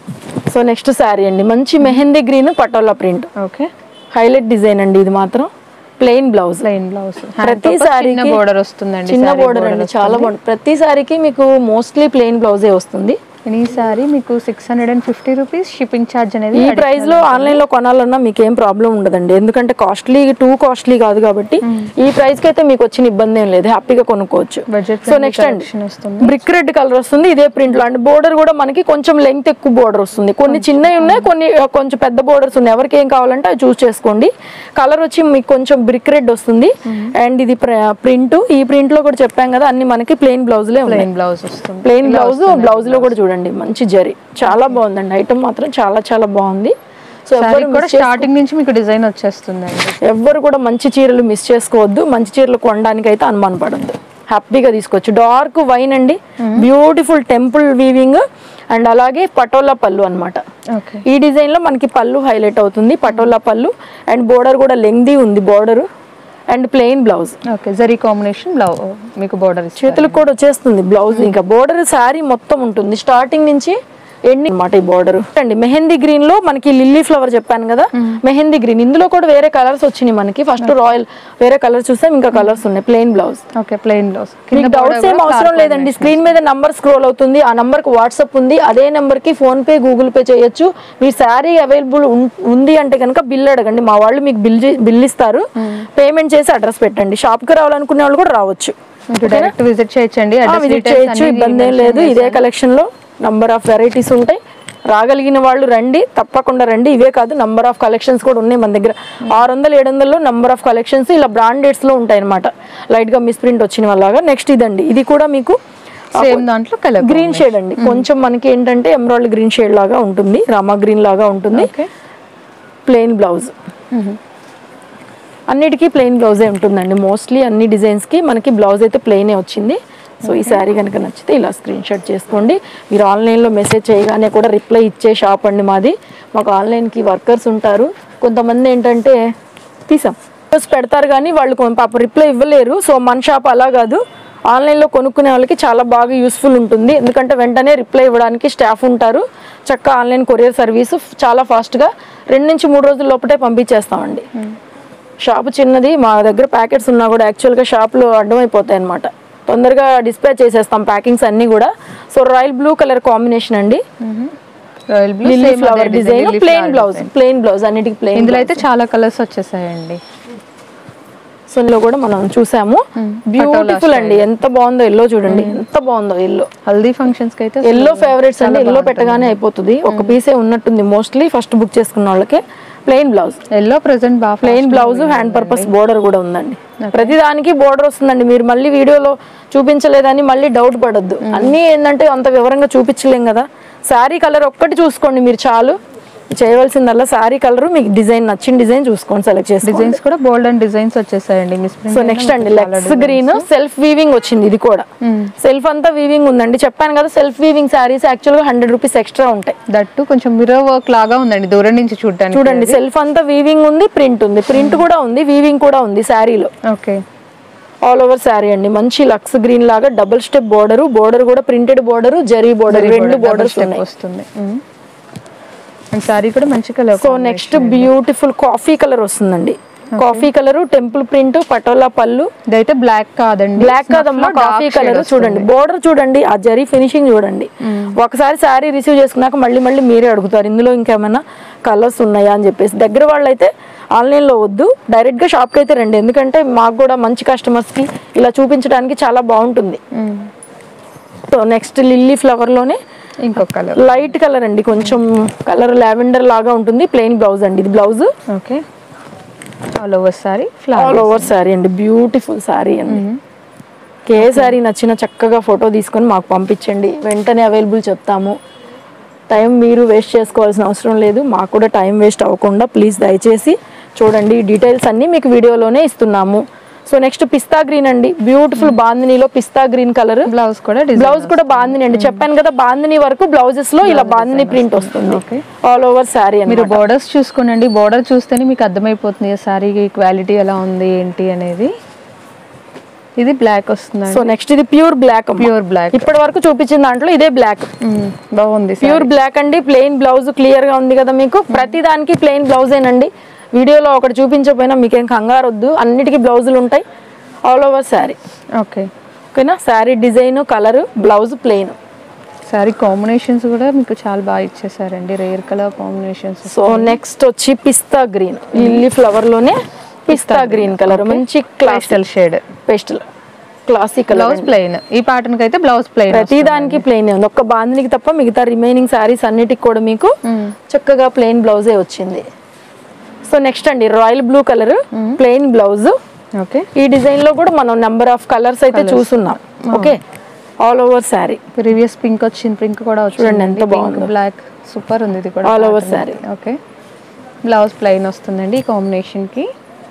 సో నెక్స్ట్ శారీ అండి మంచి mehndi green patola print okay highlight design అండి ఇది మాత్రం ప్లెయిన్ బ్లౌజ్ ప్లెయిన్ బ్లౌజ్ ప్రతి చిన్న సారీకి బోర్డర్ వస్తుందండి చిన్న saree బోర్డర్ అండి చాలా బాగుంది ప్రతి సారీకి మీకు మోస్ట్లీ ప్లెయిన్ బ్లౌజే వస్తుంది ఈ సారీ మీకు six hundred and fifty rupees shipping charge అనేది ఈ ప్రైస్ లో ఆన్లైన్ లో కొనాలన్నా మీకు ఏం ప్రాబ్లం ఉండదండి ఎందుకంటే కాస్ట్లీ టూ కాస్ట్లీ కాదు కాబట్టి ఈ ప్రైస్ కి అయితే మీకు వచ్చిన ఇబ్బంది ఏం లేదు హ్యాపీగా కొనుక్కోవచ్చు బడ్జెట్ సో నెక్స్ట్ అండి వస్తుంది బ్రిక్ రెడ్ కలర్ వస్తుంది ఇదే ప్రింట్ లో అండ్ బోర్డర్ కూడా మనకి కొంచెం లెంగ్త్ ఎక్కువ బోర్డర్ వస్తుంది కొన్ని చిన్నవి ఉన్నాయి కొన్ని ఆ, కొంచెం పెద్ద బోర్డర్స్ ఉన్నాయి ఎవరికి ఏం కావాలంటే అది చూస్ చేసుకోండి కలర్ వచ్చి మీకు కొంచెం బ్రిక్ రెడ్ వస్తుంది అండ్ ఇది ప్రింట్ ఈ ప్రింట్ లో కూడా చెప్పాం కదా అన్ని మనకి ప్లెయిన్ బ్లౌజ్లే ఉన్నాయి ప్లెయిన్ బ్లౌజ్ వస్తుంది ప్లెయిన్ బ్లౌజ్ బ్లౌజ్ లో కూడా చూడండి మంచి జరీ చాలా బాగుందండి ఐటమ్ మాత్రం చాలా చాలా బాగుంది సో సారీ ఎవ్వరు కూడా స్టార్టింగ్ నుంచి మీకు డిజైన్ వచ్చేస్తుందండి ఎవ్వరు కూడా మంచి చీరలు మిస్ చేసుకోవద్దు మంచి చీరలు కొనడానికి అయితే అనుమాన పడద్దు హ్యాపీగా తీసుకోవచ్చు డార్క్ వైన్ అండి బ్యూటిఫుల్ టెంపుల్ వీవింగ్ అండ్ అలాగే పటోలా పళ్ళు అన్నమాట ఓకే ఈ డిజైన్ లో మనకి పళ్ళు హైలైట్ అవుతుంది పటోలా పళ్ళు అండ్ బోర్డర్ కూడా లెంగ్దీ ఉంది border and plain blouse okay zari combination blouse మీకు బోర్డర్ ఇచ్చి చేతులకు కూడా వచ్చేస్తుంది బ్లౌజ్ ఇంకా బోర్డర్ శారీ మొత్తం ఉంటుంది స్టార్టింగ్ నుంచి ఎండింగ్ అన్నమాట ఈ బోర్డర్ అండి మెహందీ గ్రీన్ లో మనకి లిల్లీ ఫ్లవర్ చెప్పాను కదా మెహందీ గ్రీన్ ఇందులో కూడా వేరే కలర్స్ వచ్చినాయి మనకి ఫస్ట్ రాయల్ వేరే కలర్స్ చూస్తే ఇంకా కలర్స్ ఉన్నాయి plain blouse okay plain blouse మీకు డౌట్స్ ఏం అవసరం లేదండి స్క్రీన్ మీద నంబర్ స్క్రోల్ అవుతుంది ఆ నంబర్ కి వాట్సాప్ ఉంది అదే నంబర్ కి ఫోన్ పే గూగుల్ పే చేయొచ్చు మీ శారీ అవైలబుల్ ఉంది అంటే కనుక బిల్ అడగండి మా వాళ్ళు మీకు బిల్ బిల్ ఇస్తారు పేమెంట్ చేసి అడ్రస్ పెట్టండి షాప్ కి రావాలనుకునే వాళ్ళు కూడా రావచ్చు మీరు డైరెక్ట్ విజిట్ చేయొచ్చండి ఆ, అడ్రస్ విజిట్ చేయొచ్చు ఇబ్బంది ఏం లేదు ఇదే కలెక్షన్ లో నంబర్ ఆఫ్ వెరైటీస్ ఉంటాయి రాగలిగిన వాళ్ళు రండి తప్పకుండా రండి ఇవే కాదు నంబర్ ఆఫ్ కలెక్షన్స్ కూడా ఉన్నాయి మన దగ్గర ఆరు వందలు ఏడు వందల్లో నంబర్ ఆఫ్ కలెక్షన్స్ ఇలా బ్రాండెడ్స్ లో ఉంటాయి అనమాట లైట్ గా మిస్ ప్రింట్ వచ్చిన వాళ్ళగా నెక్స్ట్ ఇదండి ఇది కూడా మీకు సేమ్ దాంట్లో కలర్ గ్రీన్ షేడ్ అండి కొంచెం మనకి ఏంటంటే ఎమరాల్డ్ గ్రీన్ షేడ్ లాగా ఉంటుంది రామా గ్రీన్ లాగా ఉంటుంది ఓకే ప్లెయిన్ బ్లౌజ్ అన్నిటికీ ప్లెయిన్ బ్లౌజే ఉంటుందండి మోస్ట్లీ అన్ని డిజైన్స్కి మనకి బ్లౌజ్ అయితే ప్లెయినే వచ్చింది సో ఈ శారీ కనుక నచ్చితే ఇలా స్క్రీన్ షాట్ చేసుకోండి మీరు ఆన్లైన్లో మెసేజ్ చేయగానే కూడా రిప్లై ఇచ్చే షాప్ అండి మాది మాకు ఆన్లైన్కి వర్కర్స్ ఉంటారు కొంతమంది ఏంటంటే తీసాం Videos పెడతారు కానీ వాళ్ళు కొ- పాప రిప్లై ఇవ్వలేరు సో మన షాప్ అలా కాదు ఆన్లైన్లో కొనుక్కునే వాళ్ళకి చాలా బాగా యూస్ఫుల్ ఉంటుంది ఎందుకంటే వెంటనే రిప్లై ఇవ్వడానికి స్టాఫ్ ఉంటారు చక్కగా ఆన్లైన్ కొరియర్ సర్వీస్ చాలా ఫాస్ట్గా రెండు నుంచి మూడు రోజుల లోపటే పంపించేస్తామండి షాప్ చిన్నది మా దగ్గర ప్యాకెట్స్ ఉన్నా కూడా యాక్చువల్గా షాప్లో అడ్డమైపోతాయి అనమాట తొందరగా డిస్పాచ్ చేసేస్తాం ప్యాకింగ్స్ అన్నీ కూడా so royal blue colour combination అండి royal blue lily flower design plain blouse plain blouse అన్నిటికి ప్లెయిన్ ఇందులో అయితే చాలా కలర్స్ వచ్చేసాయండి సో ఇందులో కూడా మనం చూసాము బ్యూటిఫుల్ అండి ఎంత బాగుందో ఎల్లో చూడండి ఎంత బాగుందో ఎల్లో హల్దీ ఫంక్షన్స్ కి అయితే ఎల్లో ఫేవరెట్స్ అండి ఎల్లో పెట్టగానే అయిపోతుంది ఒక పీసే ఉన్నట్టుంది మోస్ట్లీ ఫస్ట్ బుక్ చేసుకున్న వాళ్ళకి ప్లెయిన్ బ్లౌజ్ ఎల్లో ప్రెసెంట్ బాగా plain blouse hand purpose border కూడా ఉందండి ప్రతి దానికి బోర్డర్ వస్తుందండి మీరు మళ్ళీ వీడియోలో చూపించలేదని మళ్ళీ డౌట్ పడొద్దు అన్నీ ఏంటంటే అంత వివరంగా చూపించలేం కదా శారీ కలర్ ఒక్కటి చూసుకోండి మీరు చాలు చేయవలసిందల్లా శారీ కలర్ మీకు డిజైన్ నచ్చిన డిజైన్ చూసుకోండి సెలెక్ట్ చేసి డిజైన్స్ కూడా బోల్డ్ అండ్ డిజైన్స్ వచ్చేసాయండి మిస్ సో నెక్స్ట్ అండి లెక్స్ గ్రీన్ సెల్ఫ్ వీవింగ్ వచ్చింది ఇది కూడా సెల్ఫ్ అంతా వీవింగ్ ఉందండి చెప్పాను కదా సెల్ఫ్ వీవింగ్ శారీస్ యాక్చువల్ గా హండ్రెడ్ రూపీస్ ఎక్స్ట్రా ఉంటాయి దట్టు కొంచెం మిర్రర్ వర్క్ లాగా ఉందండి దూరం నుంచి చూడడానికి చూడండి సెల్ఫ్ అంతా వీవింగ్ ఉంది ప్రింట్ ఉంది ప్రింట్ కూడా ఉంది వీవింగ్ కూడా ఉంది శారీలో ఓకే ఆల్ ఓవర్ శారీ అండి మంచి లక్స్ గ్రీన్ లాగా డబుల్ స్టెప్ బోర్డర్ బోర్డర్ కూడా ప్రింటెడ్ బోర్డర్ జరీ బోర్డర్ రెండు బోర్డర్స్ ఉన్నాయి వస్తుంది అండ్ సారీ కూడా మంచి colour so next beautiful coffee colour వస్తుందండి coffee colour temple print patola pallu ఇదైతే బ్లాక్ కాదండి బ్లాక్ కాదమ్మా కాఫీ కలర్ చూడండి బోర్డర్ చూడండి ఆ జరీ ఫినిషింగ్ చూడండి ఒకసారి శారీ రిసీవ్ చేసుకున్నాక మళ్ళీ మళ్ళీ మీరే అడుగుతారు ఇందులో ఇంకేమైనా కలర్స్ ఉన్నాయా అని చెప్పేసి దగ్గర వాళ్ళైతే ఆన్లైన్లో వద్దు డైరెక్ట్గా షాప్కి అయితే రండి ఎందుకంటే మాకు కూడా మంచి కస్టమర్స్కి ఇలా చూపించడానికి చాలా బాగుంటుంది సో నెక్స్ట్ లిల్లీ ఫ్లవర్లోనే ఇంకొక కలర్ లైట్ కలర్ అండి కొంచెం కలర్ లావెండర్ లాగా ఉంటుంది ప్లెయిన్ బ్లౌజ్ అండి ఇది blouse okay all over sari all flower over sari అండి బ్యూటిఫుల్ శారీ అండి ఏ శారీ నచ్చిన చక్కగా ఫోటో తీసుకొని మాకు పంపించండి వెంటనే అవైలబుల్ చెప్తాము టైం మీరు వేస్ట్ చేసుకోవాల్సిన అవసరం లేదు మాకు కూడా టైం వేస్ట్ అవ్వకుండా ప్లీజ్ దయచేసి చూడండి డీటెయిల్స్ అన్నీ మీకు వీడియోలోనే ఇస్తున్నాము సో నెక్స్ట్ పిస్తా గ్రీన్ అండి బ్యూటిఫుల్ బాందినీలో పిస్తా గ్రీన్ కలర్ బ్లౌజ్ కూడా డిజైన్ బ్లౌజ్ కూడా బాందిని అండి చెప్పాను కదా బాందిని వరకు బ్లౌజెస్ లో ఇలా బాందిని ప్రింట్ వస్తుంది Okay. ఆల్ ఓవర్ శారీ మీరు బోర్డర్స్ చూసుకోనండి బోర్డర్ చూస్తేనే మీకు అర్థమైపోతుంది ఆ సారీ క్వాలిటీ ఎలా ఉంది ఏంటి అనేది ఇది బ్లాక్ వస్తుంది సో నెక్స్ట్ ఇది ప్యూర్ బ్లాక్ ప్యూర్ బ్లాక్ ఇప్పటి వరకు చూపించిన దాంట్లో ఇదే బ్లాక్ బాగుంది ప్యూర్ బ్లాక్ అండి ప్లెయిన్ బ్లౌజ్ క్లియర్ గా ఉంది కదా మీకు ప్రతి దానికి ప్లెయిన్ బ్లౌజేనండి వీడియోలో ఒకటి చూపించకపోయినా మీకేం కంగారు వద్దు అన్నిటికీ బ్లౌజులు ఉంటాయి ఆల్ ఓవర్ శారీ ఓకే ఓకేనా sari design colour blouse plain sari combinations కూడా మీకు చాలా బాగా ఇచ్చేసారండి rare colour combinations so next వచ్చి పిస్తా గ్రీన్ లిల్లీ ఫ్లవర్ లోనే పిస్తా గ్రీన్ కలర్ మంచి class pastel shade pastel classic colour blouse plain ఈ పాటర్న్ అయితే బ్లౌజ్ ప్లెయిన్ ప్రతి దానికి ప్లెయిన్ ఉంది ఒక్క బాందినికి తప్ప మిగతా రిమైనింగ్ శారీస్ అన్నిటికి కూడా మీకు చక్కగా ప్లెయిన్ బ్లౌజే వచ్చింది సో నెక్స్ట్ అండి royal blue colour plain blouse okay ఈ డిజైన్ లో కూడా మనం నెంబర్ ఆఫ్ కలర్స్ అయితే చూస్తున్నాం okay all over sari previous pink వచ్చింది పింక్ కూడా చూడండి ఎంత బాగుందో. బ్లాక్ సూపర్ ఉంది ఇది కూడా All over saree. Okay blouse plain వస్తుందండి ఈ కాంబినేషన్ కి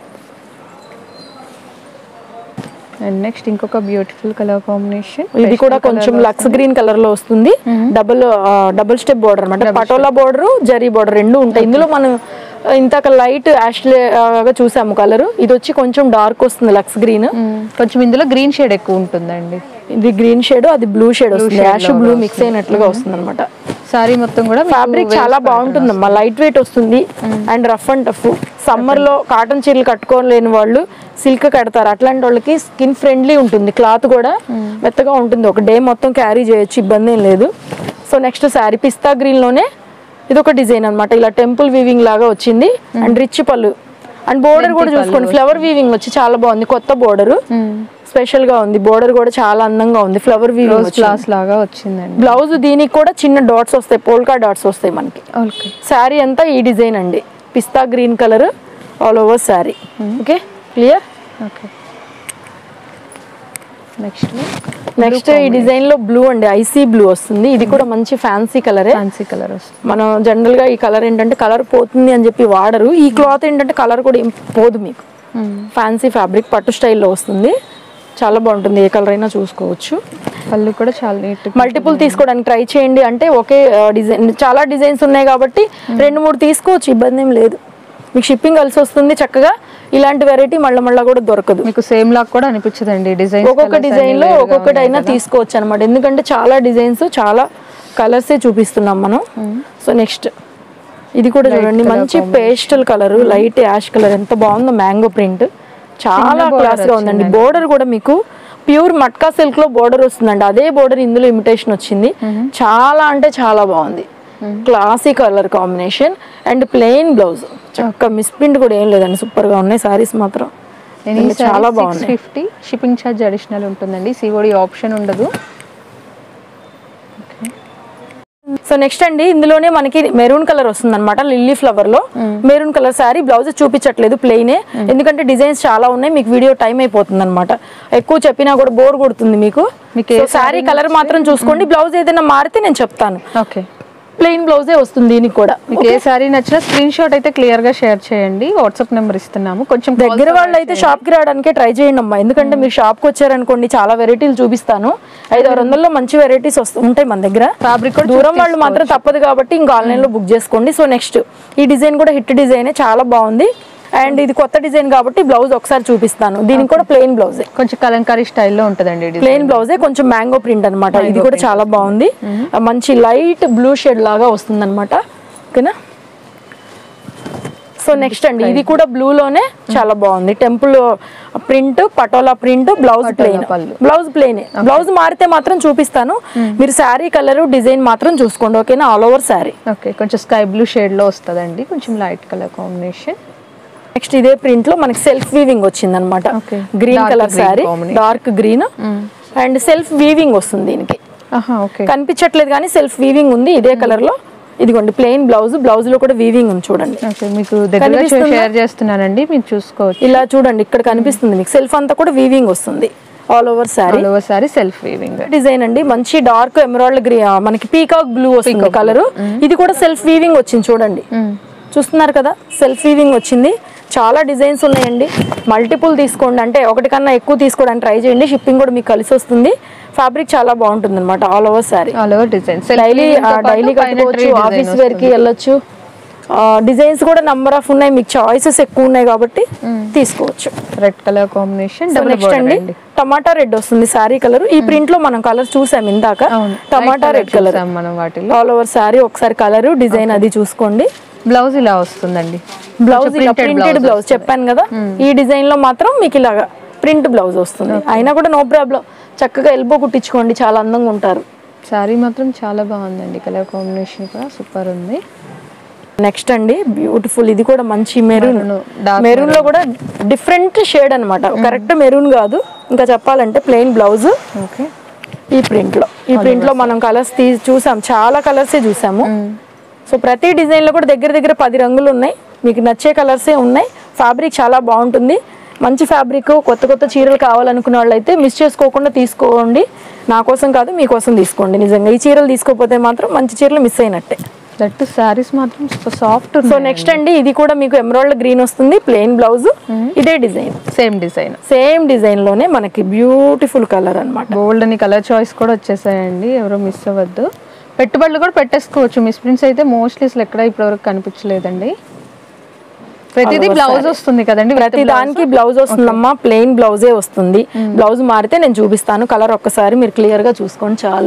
అండ్ నెక్స్ట్ ఇంకొక బ్యూటిఫుల్ కలర్ కాంబినేషన్ ఇది కూడా కొంచెం లక్స్ గ్రీన్ కలర్ లో వస్తుంది డబుల్ డబుల్ స్టెప్ బోర్డర్ అనమాట పటోలా బోర్డర్ జరీ బోర్డర్ రెండు ఉంటాయి ఇందులో మనం ఆ, ఇంతక లైట్ యాష్ గా చూసాము కలర్ ఇది వచ్చి కొంచెం డార్క్ వస్తుంది లక్స్ గ్రీన్ కొంచెం ఇందులో గ్రీన్ షేడ్ ఎక్కువ ఉంటుందండి ఇది గ్రీన్ షేడ్ అది బ్లూ షేడ్ వస్తుంది యాష్ బ్లూ మిక్స్ అయినట్లుగా వస్తుంది అనమాట సారీ మొత్తం కూడా మీకు ఫ్యాబ్రిక్ చాలా బాగుంటుందమ్మా లైట్ వెయిట్ వస్తుంది and rough and tough summer లో కాటన్ చీరలు కట్టుకోలేని వాళ్ళు సిల్క్ కడతారు అట్లాంటి వాళ్ళకి స్కిన్ ఫ్రెండ్లీ ఉంటుంది క్లాత్ కూడా మెత్తగా ఉంటుంది ఒక డే మొత్తం క్యారీ చేయొచ్చు ఇబ్బంది ఏం లేదు so next sari pista green లోనే ఇది ఒక డిజైన్ అన్నమాట ఇలా టెంపుల్ వీవింగ్ లాగా వచ్చింది and rich pallu and border కూడా చూసుకోండి ఫ్లవర్ వీవింగ్ వచ్చి చాలా బాగుంది కొత్త బోర్డర్ స్పెషల్ గా ఉంది బోర్డర్ కూడా చాలా అందంగా ఉంది ఫ్లవర్ వీవింగ్ రోజ్ క్లాస్ లాగా వచ్చిందండి బ్లౌజ్ దీనికి కూడా చిన్న డాట్స్ వస్తాయి పోల్కా డాట్స్ వస్తాయి మనకి ఓకే శారీ అంతా ఈ డిజైన్ అండి pista green colour all over sari okay clear okay next next ఈ డిజైన్ లో బ్లూ అండి ఐసీ బ్లూ వస్తుంది ఇది కూడా మంచి ఫ్యాన్సీ కలరే ఫ్యాన్సీ కలర్ వస్తుంది మనం జనరల్ గా ఈ కలర్ ఏంటంటే కలర్ పోతుంది అని చెప్పి వాడరు ఈ క్లాత్ ఏంటంటే కలర్ కూడా ఏం పోదు మీకు ఫ్యాన్సీ ఫ్యాబ్రిక్ పట్టు స్టైల్లో వస్తుంది చాలా బాగుంటుంది ఏ కలర్ అయినా చూసుకోవచ్చు పళ్ళు కూడా చాలా నీట్ మల్టిపుల్ తీసుకోవడానికి ట్రై చేయండి అంటే ఒకే డిజైన్ చాలా డిజైన్స్ ఉన్నాయి కాబట్టి రెండు మూడు తీసుకోవచ్చు ఇబ్బంది ఏం లేదు మీకు షిప్పింగ్ కలిసి వస్తుంది చక్కగా ఇలాంటి వెరైటీ మళ్ళీ మళ్ళీ కూడా దొరకదు మీకు సేమ్ లాగా కూడా అనిపించదండి డిజైన్ ఒక్కొక్క డిజైన్ లో ఒక్కొక్కటి అయినా తీసుకోవచ్చు అనమాట ఎందుకంటే చాలా డిజైన్స్ చాలా కలర్సే చూపిస్తున్నాం మనం సో నెక్స్ట్ ఇది కూడా చూడండి మంచి pastel colour light ash colour ఎంత బాగుందో మ్యాంగో ప్రింట్ చాలా క్లాస్ గా ఉందండి బోర్డర్ కూడా మీకు ప్యూర్ మట్కా సిల్క్ లో బోర్డర్ వస్తుందండి అదే బోర్డర్ ఇందులో ఇమిటేషన్ వచ్చింది చాలా అంటే చాలా బాగుంది classy colour combination and plain blouse చక్క మిస్ప్రింట్ కూడా ఏం లేదండి సూపర్ గా ఉన్నాయి సారీస్ మాత్రం చాలా సిక్స్ బాగుంది ఫిఫ్టీ షిప్పింగ్ ఛార్జ్ అడిషనల్ ఉంటుందండి సిఓడి ఆప్షన్ ఉండదు సో నెక్స్ట్ అండి ఇందులోనే మనకి మెరూన్ కలర్ వస్తుంది అనమాట లిల్లీ ఫ్లవర్ లో మెరూన్ కలర్ శారీ బ్లౌజ్ చూపించట్లేదు ప్లెయినే ఎందుకంటే డిజైన్స్ చాలా ఉన్నాయి మీకు వీడియో టైం అయిపోతుంది అనమాట ఎక్కువ చెప్పినా కూడా బోర్ కొడుతుంది మీకు మీకు ఏ శారీ కలర్ మాత్రం చూసుకోండి బ్లౌజ్ ఏదైనా మారితే నేను చెప్తాను ఓకే ప్లెయిన్ బ్లౌజే వస్తుంది దీనికి కూడా మీకు ఏ సారీ నచ్చినా స్క్రీన్ షాట్ అయితే క్లియర్ గా షేర్ చేయండి వాట్సాప్ నెంబర్ ఇస్తున్నాము కొంచెం calls దగ్గర వాళ్ళు అయితే షాప్ కి రావడానికే ట్రై చేయండి అమ్మా ఎందుకంటే మీరు షాప్ కి వచ్చారనుకోండి చాలా వెరైటీలు చూపిస్తాను ఐదు ఆరు వందల్లో మంచి వెరైటీస్ వస్తు ఉంటాయి మన దగ్గర Fabric కూడా దూరం వాళ్ళు మాత్రం తప్పదు కాబట్టి ఇంకా ఆన్లైన్ లో బుక్ చేసుకోండి సో నెక్స్ట్ ఈ డిజైన్ కూడా హిట్ డిజైన్ చాలా బాగుంది అండ్ ఇది కొత్త డిజైన్ కాబట్టి బ్లౌజ్ ఒకసారి చూపిస్తాను దీనికి కూడా ప్లెయిన్ బ్లౌజే కొంచెం కలంకారీ స్టైల్లో ఉంటుందండి ఇది ప్లెయిన్ బ్లౌజే కొంచెం మ్యాంగో ప్రింట్ అన్నమాట ఇది కూడా చాలా బాగుంది మంచి లైట్ బ్లూ షేడ్ లాగా వస్తుంది అనమాట ఓకేనా సో నెక్స్ట్ అండి ఇది కూడా బ్లూ లోనే చాలా బాగుంది temple print patola print blouse plain pallu. Blouse plain blouse మారితే మాత్రం చూపిస్తాను మీరు శారీ కలర్ డిజైన్ మాత్రం చూసుకోండి ఓకేనా ఆల్ ఓవర్ శారీ ఓకే కొంచెం స్కై బ్లూ షేడ్ లో వస్తుందండి కొంచెం లైట్ కలర్ కాంబినేషన్ నెక్స్ట్ ఇదే ప్రింట్ లో మనకి సెల్ఫ్ వీవింగ్ వచ్చింది అనమాట Okay. Green Dark colour green శారీ combination. Dark green and self weaving వస్తుంది దీనికి ఆహా ఓకే కనిపించట్లేదు కానీ సెల్ఫ్ వీవింగ్ ఉంది ఇదే కలర్ లో ఇదిగోండి ప్లెయిన్ బ్లౌజ్ బ్లౌజ్ లో కూడా వీవింగ్ ఉంది చూడండి ఓకే మీకు దగ్గరగా కనిపిస్తుందా? షేర్ చేస్తున్నానండి మీరు చూసుకోవచ్చు ఇలా చూడండి ఇక్కడ కనిపిస్తుంది మీకు సెల్ఫ్ అంతా కూడా వీవింగ్ వస్తుంది all over sari all over sari self weaving design అండి మంచి డార్క్ ఎమరాల్డ్ గ్రీ మనకి పీకాక్ బ్లూ వస్తుంది కలర్ ఇది కూడా సెల్ఫ్ వీవింగ్ వచ్చింది చూడండి చూస్తున్నారు కదా సెల్ఫ్ వీవింగ్ వచ్చింది చాలా డిజైన్స్ ఉన్నాయండి మల్టిపుల్ తీసుకోండి అంటే ఒకటి కన్నా ఎక్కువ తీసుకోవడానికి ట్రై చేయండి షిప్పింగ్ కూడా మీకు కలిసి వస్తుంది ఫ్యాబ్రిక్ చాలా బాగుంటుంది అనమాట all over sari all over design daily daily కట్టుకోవచ్చు ఆఫీస్ వేర్ కి వెళ్ళొచ్చు డిజైన్స్ కూడా నంబర్ ఆఫ్ ఉన్నాయి మీకు చాయిసెస్ ఎక్కువ ఉన్నాయి కాబట్టి తీసుకోవచ్చు red colour combination so double next అండి టమాటా రెడ్ వస్తుంది శారీ కలర్ ఈ ప్రింట్ లో మనం కలర్ చూసాం ఇందాక అవును టమాటా రెడ్ కలర్ మనం వాటిలో ఆల్ ఓవర్ శారీ ఒకసారి కలర్ డిజైన్ అది చూసుకోండి బ్లౌజ్ ఇలా వస్తుందండి బ్లౌజ్ ఇలా ప్రింటెడ్ బ్లౌజ్ చెప్పాను కదా ఈ డిజైన్ లో మాత్రం మీకు ఇలాగా ప్రింట్ బ్లౌజ్ వస్తుంది అయినా కూడా నో ప్రాబ్లం చక్కగా ఎల్బో కుట్టించుకోండి చాలా అందంగా ఉంటారు శారీ మాత్రం చాలా బాగుందండి కలర్ కాంబినేషన్ కూడా సూపర్ ఉంది నెక్స్ట్ అండి బ్యూటిఫుల్ ఇది కూడా మంచి మెరూన్ Maroon, dark మెరూన్ లో కూడా డిఫరెంట్ షేడ్ అన్నమాట కరెక్ట్ మెరూన్ కాదు ఇంకా చెప్పాలంటే ప్లెయిన్ బ్లౌజ్ ఓకే ఈ ప్రింట్ లో ఈ ప్రింట్ లో మనం కలర్స్ తీ చూసాం చాలా కలర్సే చూసాము సో ప్రతి డిజైన్ లో కూడా దగ్గర దగ్గర పది రంగులు ఉన్నాయి మీకు నచ్చే కలర్సే ఉన్నాయి ఫ్యాబ్రిక్ చాలా బాగుంటుంది మంచి ఫ్యాబ్రిక్ కొత్త కొత్త చీరలు కావాలనుకున్న వాళ్ళు అయితే మిస్ చేసుకోకుండా తీసుకోండి నా కోసం కాదు మీకోసం తీసుకోండి నిజంగా ఈ చీరలు తీసుకోకపోతే మాత్రం మంచి చీరలు మిస్ అయినట్టే దట్ శారీస్ మాత్రం సూపర్ సాఫ్ట్ సో నెక్స్ట్ అండి ఇది కూడా మీకు ఎమరాల్డ్ గ్రీన్ వస్తుంది ప్లెయిన్ బ్లౌజ్ ఇదే design same design same design లోనే మనకి బ్యూటిఫుల్ కలర్ అన్నమాట బోల్డ్ అని కలర్ చాయిస్ కూడా వచ్చేసాయండి ఎవరో మిస్ అవ్వద్దు పెట్టుబడులు కూడా పెట్టేసుకోవచ్చు మిస్ ప్రింట్స్ అయితే మోస్ట్లీ అసలు ఎక్కడ ఇప్పటివరకు కనిపించలేదండి ప్రతిదీ బ్లౌజ్ వస్తుంది కదండి with ప్రతి దానికి బ్లౌజ్ వస్తుందమ్మా ప్లెయిన్ బ్లౌజే వస్తుంది బ్లౌజ్ మారితే నేను చూపిస్తాను కలర్ ఒక్కసారి మీరు క్లియర్ గా చూసుకోండి చాలు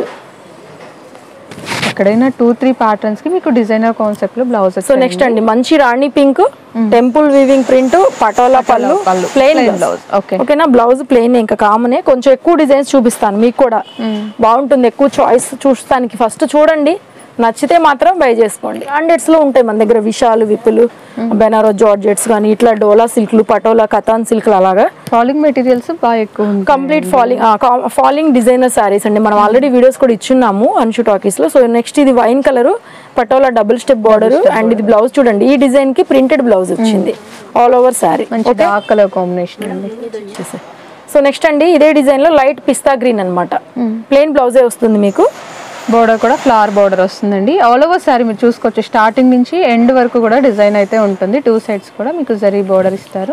ఎక్కడైనా టూ త్రీ ప్యాటర్న్స్ కి మీకు డిజైనర్ కాన్సెప్ట్ లో బ్లౌజ్ సో నెక్స్ట్ అండి మంచి rani pink temple weaving print patola pallu pallu. Plain Plain blouse blouse. Okay. ఓకేనా బ్లౌజ్ ప్లెయిన్ ఇంకా కామనే కొంచెం ఎక్కువ డిజైన్స్ చూపిస్తాను మీకు కూడా బాగుంటుంది ఎక్కువ చాయిస్ చూస్తానికి ఫస్ట్ చూడండి నచ్చితే మాత్రం బై చేసుకోండి బ్రాండెడ్స్ లో ఉంటాయి మన దగ్గర విశాలు విప్పులు బెనారో జార్జెట్స్ కానీ ఇట్లా డోలా సిల్క్లు పటోలా కథాన్ సిల్క్లు అలాగా ఫాలింగ్ మెటీరియల్స్ బాగా ఎక్కువ ఉంది complete falling falling designer saris అండి మనం ఆల్రెడీ వీడియోస్ కూడా ఇచ్చున్నాము అన్షు టాకీస్ లో సో నెక్స్ట్ ఇది wine colour patola double step border and ఇది బ్లౌజ్ చూడండి ఈ డిజైన్ కి ప్రింటెడ్ బ్లౌజ్ వచ్చింది ఆల్ ఓవర్ శారీ మంచి డార్క్ కలర్ కాంబినేషన్ అండి సో నెక్స్ట్ అండి ఇదే డిజైన్ లో లైట్ పిస్తా గ్రీన్ అన్నమాట ప్లెయిన్ బ్లౌజే వస్తుంది మీకు బోర్డర్ కూడా ఫ్లవర్ బోర్డర్ వస్తుందండి ఆల్ ఓవర్ సారీ మీరు చూసుకోవచ్చు స్టార్టింగ్ నుంచి ఎండ్ వరకు కూడా డిజైన్ అయితే ఉంటుంది టూ సైడ్స్ కూడా మీకు జరీ బోర్డర్ ఇస్తారు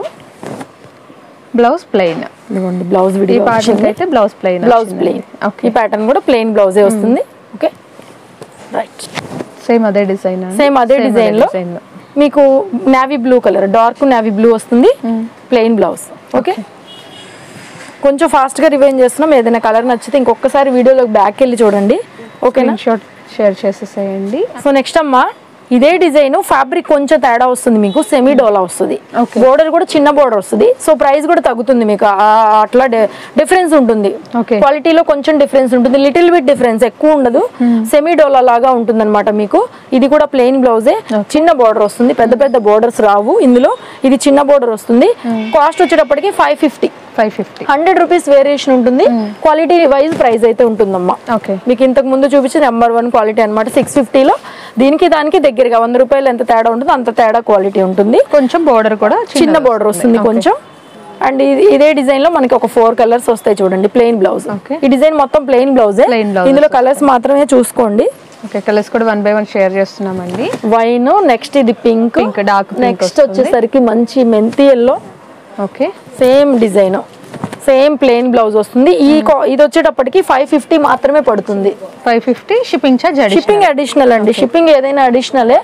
బ్లౌజ్ ప్లెయిన్ ఇదిగోండి బ్లౌజ్ ఈ విడిగా పార్టీకి అయితే blouse plain blouse plain okay ఈ ప్యాటర్న్ కూడా ప్లెయిన్ బ్లౌజే వస్తుంది ఓకే రైట్ సేమ్ అదే డిజైన్ సేమ్ అదే డిజైన్ లో మీకు navy blue colour dark navy blue వస్తుంది ప్లెయిన్ బ్లౌజ్ ఓకే కొంచెం ఫాస్ట్ గా రివైన్ చేస్తున్నాం ఏదైనా కలర్ నచ్చితే ఇంకొకసారి వీడియోలోకి బ్యాక్ వెళ్ళి చూడండి ఓకేనా స్క్రీన్ షాట్ షేర్ చేసేసేయండి సో నెక్స్ట్ అమ్మా ఇదే డిజైన్ ఫ్యాబ్రిక్ కొంచెం తేడా వస్తుంది మీకు సెమీ డోలా వస్తుంది Okay. బోర్డర్ కూడా చిన్న బోర్డర్ వస్తుంది సో ప్రైస్ కూడా తగ్గుతుంది మీకు ఆ- అట్లా డిఫరెన్స్ ఉంటుంది Okay. క్వాలిటీలో కొంచెం డిఫరెన్స్ ఉంటుంది లిటిల్ బిట్ డిఫరెన్స్ ఎక్కువ ఉండదు సెమీ డోలా లాగా ఉంటుంది మీకు ఇది కూడా ప్లెయిన్ బ్లౌజే చిన్న బోర్డర్ వస్తుంది పెద్ద పెద్ద బోర్డర్స్ రావు ఇందులో ఇది చిన్న బోర్డర్ వస్తుంది కాస్ట్ వచ్చేటప్పటికి five fifty five fifty hundred rupees variation ఉంటుంది క్వాలిటీ వైజ్ ప్రైస్ అయితే ఉంటుందమ్మా ఓకే మీకు ఇంతకు ముందు చూపించిన నెంబర్ వన్ క్వాలిటీ అనమాట సిక్స్ ఫిఫ్టీలో దీనికి దానికి దగ్గరగా వంద రూపాయలు ఎంత తేడా ఉంటుందో అంత తేడా క్వాలిటీ ఉంటుంది కొంచెం బోర్డర్ కూడా చిన్న బోర్డర్ వస్తుంది కొంచెం అండ్ ఇది ఇదే డిజైన్ లో మనకి ఒక ఫోర్ కలర్స్ వస్తాయి చూడండి ప్లెయిన్ బ్లౌజ్ Okay. ఈ డిజైన్ మొత్తం ప్లెయిన్ బ్లౌజే Plain blouse ఇందులో కలర్స్ మాత్రమే చూసుకోండి ఓకే కలర్స్ కూడా వన్ బై వన్ షేర్ చేస్తున్నామండి వైన్ నెక్స్ట్ ఇది pink Pink, dark pink next వచ్చేసరికి మంచి మెంతి yellow okay same design same plain blouse వస్తుంది ఈ కా- ఇది వచ్చేటప్పటికి ఫైవ్ ఫిఫ్టీ మాత్రమే పడుతుంది five fifty shipping charge shipping additional అండి షిప్పింగ్ ఏదైనా అడిషనలే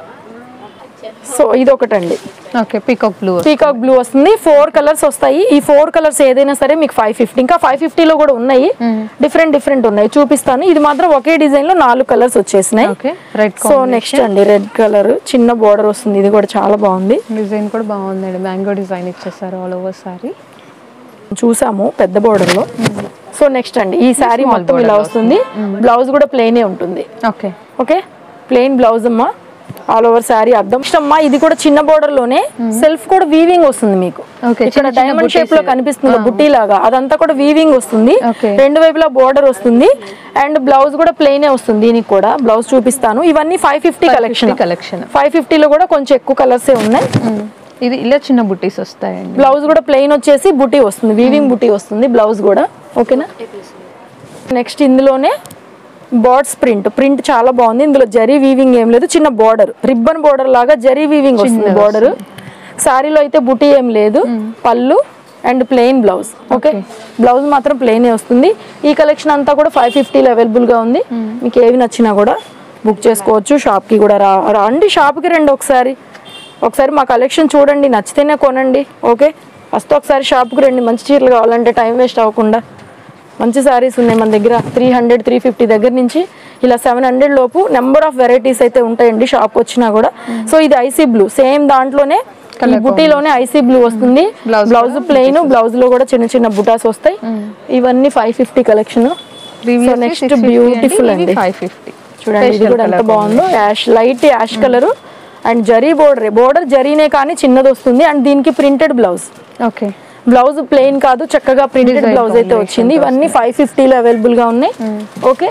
సో ఇది ఒకటండి okay peacock blue peacock blue వస్తుంది ఫోర్ కలర్స్ వస్తాయి ఈ ఫోర్ కలర్స్ ఏదైనా సరే మీకు ఫైవ్ ఫిఫ్టీ ఇంకా ఫైవ్ ఫిఫ్టీలో కూడా ఉన్నాయి డిఫరెంట్ డిఫరెంట్ ఉన్నాయి చూపిస్తాను ఇది మాత్రం ఒకే డిజైన్ లో నాలుగు కలర్స్ వచ్చేసినాయి ఓకే రెడ్ సో నెక్స్ట్ అండి రెడ్ కలర్ చిన్న బోర్డర్ వస్తుంది ఇది కూడా చాలా బాగుంది డిజైన్ కూడా బాగుందండి మ్యాంగో డిజైన్ ఇచ్చేసారు ఆల్ ఓవర్ సారీ చూసాము పెద్ద బోర్డర్ లో సో నెక్స్ట్ అండి ఈ శారీ మొత్తం ఇలా వస్తుంది బ్లౌజ్ కూడా ప్లెయినే ఉంటుంది ఓకే ఓకే ప్లెయిన్ బ్లౌజ్ అమ్మా ఆల్ ఓవర్ శారీ అర్థం ఇష్టమ్మా ఇది కూడా చిన్న బోర్డర్ లోనే సెల్ఫ్ కూడా వీవింగ్ వస్తుంది మీకు Okay, ఇక్కడ చిన్న చిన్న డైమండ్ షేప్ లో కనిపిస్తుంది బుట్టి లాగా అదంతా కూడా వీవింగ్ వస్తుంది Okay. రెండు వైపులా బోర్డర్ వస్తుంది అండ్ బ్లౌజ్ కూడా ప్లెయినే వస్తుంది దీనికి కూడా బ్లౌజ్ చూపిస్తాను ఇవన్నీ five fifty collection collection five ఫిఫ్టీలో కూడా కొంచెం ఎక్కువ కలర్సే ఉన్నాయి ఇది ఇలా చిన్న బుట్టీస్ వస్తాయండి బ్లౌజ్ కూడా ప్లెయిన్ వచ్చేసి బుటీ వస్తుంది వీవింగ్ బుటీ వస్తుంది బ్లౌజ్ కూడా ఓకేనా నెక్స్ట్ ఇందులోనే బార్డ్స్ ప్రింట్ ప్రింట్ చాలా బాగుంది ఇందులో జరీ వీవింగ్ ఏం లేదు చిన్న బార్డర్ రిబ్బన్ బార్డర్ లాగా జరీ వీవింగ్ వస్తుంది బార్డర్ సారీలో అయితే బుటీ ఏం లేదు పళ్ళు and plain blouse okay blouse మాత్రం ప్లెయిన్ వస్తుంది ఈ కలెక్షన్ అంతా కూడా ఫైవ్ ఫిఫ్టీలో అవైలబుల్గా ఉంది మీకు ఏవి నచ్చినా కూడా బుక్ చేసుకోవచ్చు షాప్కి కూడా రా రండి షాప్కి రండి ఒకసారి ఒకసారి మా కలెక్షన్ చూడండి నచ్చితేనే కొనండి ఓకే ఫస్ట్ ఒకసారి షాప్కి రండి మంచి చీరలు కావాలంటే టైం వేస్ట్ అవ్వకుండా మంచి శారీస్ ఉన్నాయి మన దగ్గర త్రీ హండ్రెడ్ త్రీ ఫిఫ్టీ దగ్గర నుంచి ఇలా సెవెన్ హండ్రెడ్ లోపు నెంబర్ ఆఫ్ వెరైటీస్ అయితే ఉంటాయండి షాప్ వచ్చినా కూడా సో ఇది ఐసీ బ్లూ సేమ్ దాంట్లోనే ఈ బుటీలోనే ఐసీ బ్లూ వస్తుంది Blouse బ్లౌజ్ ప్లెయిన్ బ్లౌజ్ లో కూడా చిన్న చిన్న బుటాస్ వస్తాయి ఇవన్నీ five fifty collection so next beautiful అండి ఫైవ్ ఫిఫ్టీ చూడండి ఇది కూడా ఎంత బాగుందో ash light ash colour and zari border border జరీనే కానీ చిన్నది వస్తుంది అండ్ దీనికి printed blouse okay blouse plain కాదు చక్కగా ప్రింటెడ్ Design బ్లౌజ్ అయితే combination వచ్చింది ఇవన్నీ ఫైవ్ ఫిఫ్టీలో అవైలబుల్ గా ఉన్నాయి okay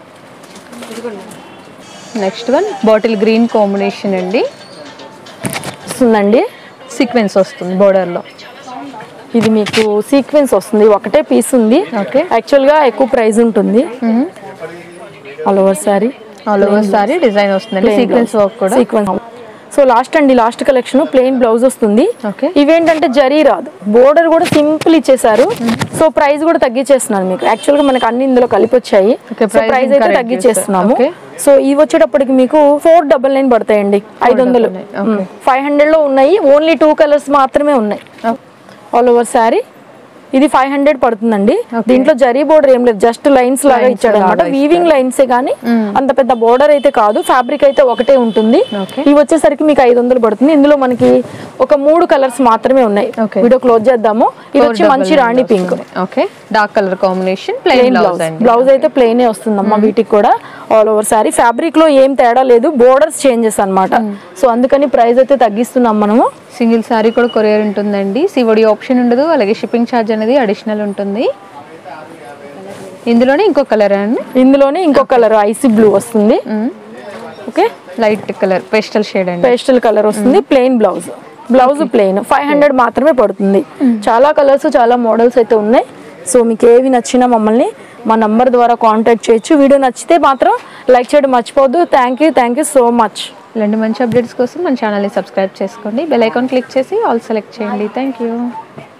next one bottle green combination అండి వస్తుందండి సీక్వెన్స్ వస్తుంది border లో ఇది మీకు సీక్వెన్స్ వస్తుంది ఒకటే పీస్ ఉంది Okay. యాక్చువల్ గా ఎక్కువ ప్రైస్ ఉంటుంది all over sari all over sari design వస్తుందండి సీక్వెన్స్ వర్క్ కూడా సీక్వెన్స్ సో లాస్ట్ అండి లాస్ట్ కలెక్షన్ ప్లెయిన్ బ్లౌజ్ వస్తుంది Okay. ఇవేంటంటే జరీ రాదు బోర్డర్ కూడా సింపుల్ ఇచ్చేసారు సో ప్రైస్ కూడా తగ్గించేస్తున్నాను మీకు యాక్చువల్ గా మనకి అన్ని ఇందులో కలిపి వచ్చాయి Okay, సో price ప్రైస్ అయితే ఇంకా తగ్గించేస్తున్నాము Okay. సో ఇవి వచ్చేటప్పటికి మీకు ఫోర్ డబల్ నైన్ పడతాయండి ఐదు వందలు Okay. ఫైవ్ హండ్రెడ్ లో ఉన్నాయి ఓన్లీ టూ కలర్స్ మాత్రమే ఉన్నాయి ఆల్ ఓవర్ శారీ ఇది ఫైవ్ హండ్రెడ్ పడుతుందండి దీంట్లో జరీ బోర్డర్ ఏం లేదు జస్ట్ లైన్స్ లాగా ఇచ్చాడు అనమాట వీవింగ్ లైన్స్ కానీ అంత పెద్ద బోర్డర్ అయితే కాదు ఫ్యాబ్రిక్ అయితే ఒకటే ఉంటుంది Okay. ఇవి వచ్చేసరికి మీకు ఐదు వందలు పడుతుంది ఇందులో మనకి ఒక మూడు కలర్స్ మాత్రమే ఉన్నాయి Okay. వీడియో క్లోజ్ చేద్దాము ఇది వచ్చి మంచి rani pink okay dark colour combination plain plain blouse blouse అండి బ్లౌజ్ అయితే ప్లెయినే వస్తుందమ్మా వీటికి కూడా ఆల్ ఓవర్ సారీ ఫ్యాబ్రిక్ లో ఏం తేడా లేదు బోర్డర్స్ చేంజెస్ అన్నమాట సో అందుకని ప్రైస్ అయితే తగ్గిస్తున్నాం మనము సింగిల్ సారీ కూడా కొరియర్ ఉంటుందండి సివడి ఆప్షన్ ఉండదు అలాగే షిప్పింగ్ ఛార్జ్ అనేది అడిషనల్ ఉంటుంది ఇందులోనే ఇంకో కలర్ అండి ఇందులోనే ఇంకో కలర్ ఐసీ బ్లూ వస్తుంది okay light colour pastel shade అండి పేస్టల్ కలర్ వస్తుంది plain blouse blouse plain five hundred మాత్రమే పడుతుంది చాలా కలర్స్ చాలా మోడల్స్ అయితే ఉన్నాయి సో మీకు ఏవి నచ్చినా మమ్మల్ని మా నంబర్ ద్వారా కాంటాక్ట్ చేయొచ్చు వీడియో నచ్చితే మాత్రం లైక్ చేయడం మర్చిపోవద్దు thank you thank you so much ఇలాంటి మంచి అప్డేట్స్ కోసం మన ఛానల్ని సబ్స్క్రైబ్ చేసుకోండి బెల్ ఐకాన్ క్లిక్ చేసి ఆల్ సెలెక్ట్ చేయండి థ్యాంక్ యూ